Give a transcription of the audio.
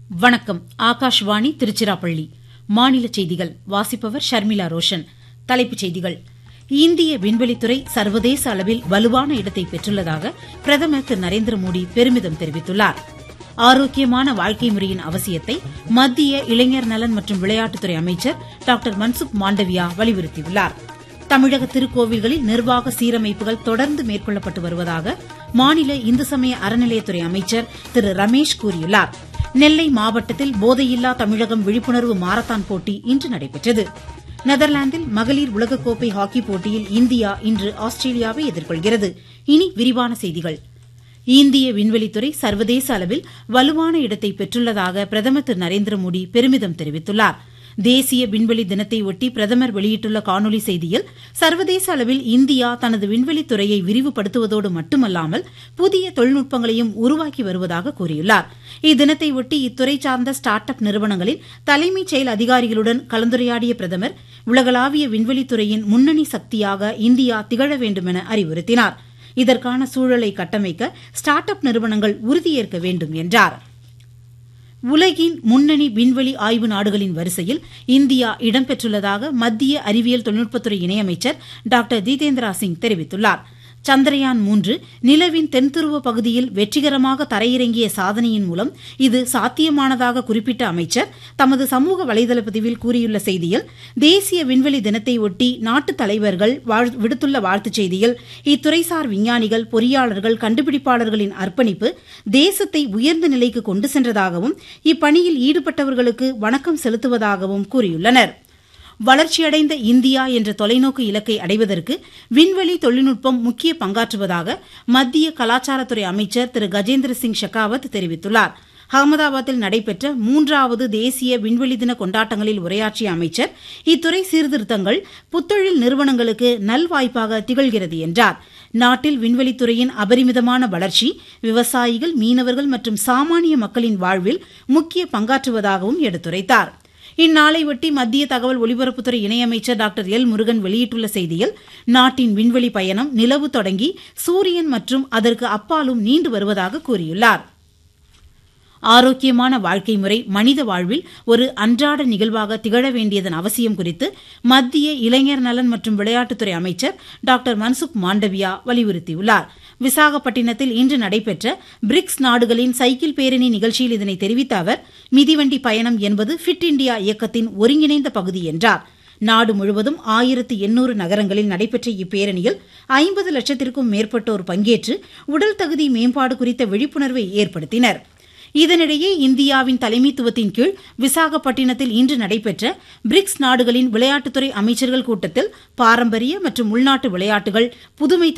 வணக்கம் ஆகாஷ்வாணி திருச்சிராப்பள்ளி மாநில செய்திகள் வாசிப்பவர் ஷர்மிளா ரோஷன் தலைப்புச் செய்திகள் இந்திய விண்வெளித்துறை சர்வதேச அளவில் வலுவான இடத்தை பெற்றுள்ளதாக பிரதமர் திரு நரேந்திர மோடி பெருமிதம் தெரிவித்துள்ளார் ஆரோக்கியமான வாழ்க்கை முறையின் அவசியத்தை மத்திய இளைஞர் நலன் மற்றும் விளையாட்டுத்துறை அமைச்சர் டாக்டர் மன்சுக் மாண்டவியா வலியுறுத்தியுள்ளார் தமிழக திருக்கோவில்களில் நிர்வாக சீரமைப்புகள் தொடர்ந்து மேற்கொள்ளப்பட்டு வருவதாக மாநில இந்து சமய அறநிலையத்துறை அமைச்சர் திரு ரமேஷ் கூறியுள்ளார் நெல்லை மாவட்டத்தில் போதையில்லா தமிழகம் விழிப்புணர்வு மாரத்தான் போட்டி இன்று நடைபெற்றது நெதர்லாந்தில் மகளிர் உலகக்கோப்பை ஹாக்கி போட்டியில் இந்தியா இன்று ஆஸ்திரேலியாவை எதிர்கொள்கிறது இனி விரிவான செய்திகள் இந்திய விண்வெளித்துறை சர்வதேச அளவில் வலுவான இடத்தை பெற்றுள்ளதாக பிரதமர் திரு நரேந்திர மோடி பெருமிதம் தெரிவித்துள்ளார் தேசிய விண்வெளி தினத்தையொட்டி பிரதமர் வெளியிட்டுள்ள காணொலி செய்தியில் சர்வதேச அளவில் இந்தியா தனது விண்வெளித்துறையை விரிவுபடுத்துவதோடு மட்டுமல்லாமல் புதிய தொழில்நுட்பங்களையும் உருவாக்கி வருவதாக கூறியுள்ளார் இத்தினத்தையொட்டி இத்துறை சார்ந்த ஸ்டார்ட் அப் நிறுவனங்களின் தலைமைச் செயல் அதிகாரிகளுடன் கலந்துரையாடிய பிரதமர் உலகளாவிய விண்வெளித்துறையின் முன்னணி சக்தியாக இந்தியா திகழ வேண்டும் என அறிவுறுத்தினார் இதற்கான சூழலை கட்டமைக்க ஸ்டார்ட் அப் நிறுவனங்கள் உறுதியேற்க வேண்டும் என்றார் உலகின் முன்னணி விண்வெளி ஆய்வு நாடுகளின் வரிசையில் இந்தியா இடம்பெற்றுள்ளதாக மத்திய அறிவியல் தொழில்நுட்பத்துறை இணையமைச்சர் டாக்டர் ஜிதேந்திரா சிங் தெரிவித்துள்ளார் சந்திரயான் மூன்று நிலவின் தென்துருவ பகுதியில் வெற்றிகரமாக தரையிறங்கிய சாதனையின் மூலம் இது சாத்தியமானதாக குறிப்பிட்ட அமைச்சர் தமது சமூக வலைதள பதிவில் கூறியுள்ள செய்தியில் தேசிய விண்வெளி தினத்தையொட்டி நாட்டு தலைவர்கள் விடுத்துள்ள வாழ்த்துச் செய்தியில் இத்துறைசார் விஞ்ஞானிகள் பொறியாளர்கள் கண்டுபிடிப்பாளர்களின் அர்ப்பணிப்பு தேசத்தை உயர்ந்த நிலைக்கு கொண்டு சென்றதாகவும் இப்பணியில் ஈடுபட்டவர்களுக்கு வணக்கம் செலுத்துவதாகவும் கூறியுள்ளனா் வளர்ச்சியடைந்த இந்தியா என்ற தொலைநோக்கு இலக்கை அடைவதற்கு விண்வெளி தொழில்நுட்பம் முக்கிய பங்காற்றுவதாக மத்திய கலாச்சாரத்துறை அமைச்சர் திரு கஜேந்திர சிங் ஷெகாவத் தெரிவித்துள்ளார் அகமதாபாத்தில் நடைபெற்ற மூன்றாவது தேசிய விண்வெளி தின கொண்டாட்டங்களில் உரையாற்றிய அமைச்சர் இத்துறை சீர்திருத்தங்கள் புத்தொழில் நிறுவனங்களுக்கு நல்வாய்ப்பாக திகழ்கிறது என்றார் நாட்டில் விண்வெளித்துறையின் அபரிமிதமான வளர்ச்சி விவசாயிகள் மீனவர்கள் மற்றும் சாமானிய மக்களின் வாழ்வில் முக்கிய பங்காற்றுவதாகவும் எடுத்துரைத்தாா் இந்நாளையொட்டி மத்திய தகவல் ஒலிபரப்புத்துறை இணையமைச்சர் டாக்டர் எல் முருகன் வெளியிட்டுள்ள செய்தியில் நாட்டின் விண்வெளி பயணம் நிலவு தொடங்கி சூரியன் மற்றும் அதற்கு அப்பாலும் நீண்டு வருவதாக கூறியுள்ளார் ஆரோக்கியமான வாழ்க்கை முறை மனித வாழ்வில் ஒரு அன்றாட நிகழ்வாக திகழ வேண்டியதன் அவசியம் குறித்து மத்திய இளைஞர் நலன் மற்றும் விளையாட்டுத்துறை அமைச்சர் டாக்டர் மன்சுக் மாண்டவியா வலியுறுத்தியுள்ளார் விசாகப்பட்டினத்தில் இன்று நடைபெற்ற பிரிக்ஸ் நாடுகளின் சைக்கிள் பேரணி நிகழ்ச்சியில் இதனை தெரிவித்த அவர் மிதிவண்டி பயணம் என்பது ஃபிட் இண்டியா இயக்கத்தின் ஒருங்கிணைந்த பகுதி என்றார் நாடு முழுவதும் ஆயிரத்து எண்ணூறு நகரங்களில் நடைபெற்ற இப்பேரணியில் ஐம்பது லட்சத்திற்கும் மேற்பட்டோர் பங்கேற்று உடல் தகுதி மேம்பாடு குறித்த விழிப்புணர்வை ஏற்படுத்தினர் இதனிடையே இந்தியாவின் தலைமைத்துவத்தின் கீழ் விசாகப்பட்டினத்தில் இன்று நடைபெற்ற பிரிக்ஸ் நாடுகளின் விளையாட்டுத்துறை அமைச்சர்கள் கூட்டத்தில் பாரம்பரிய மற்றும் உள்நாட்டு விளையாட்டுகள் புதுமை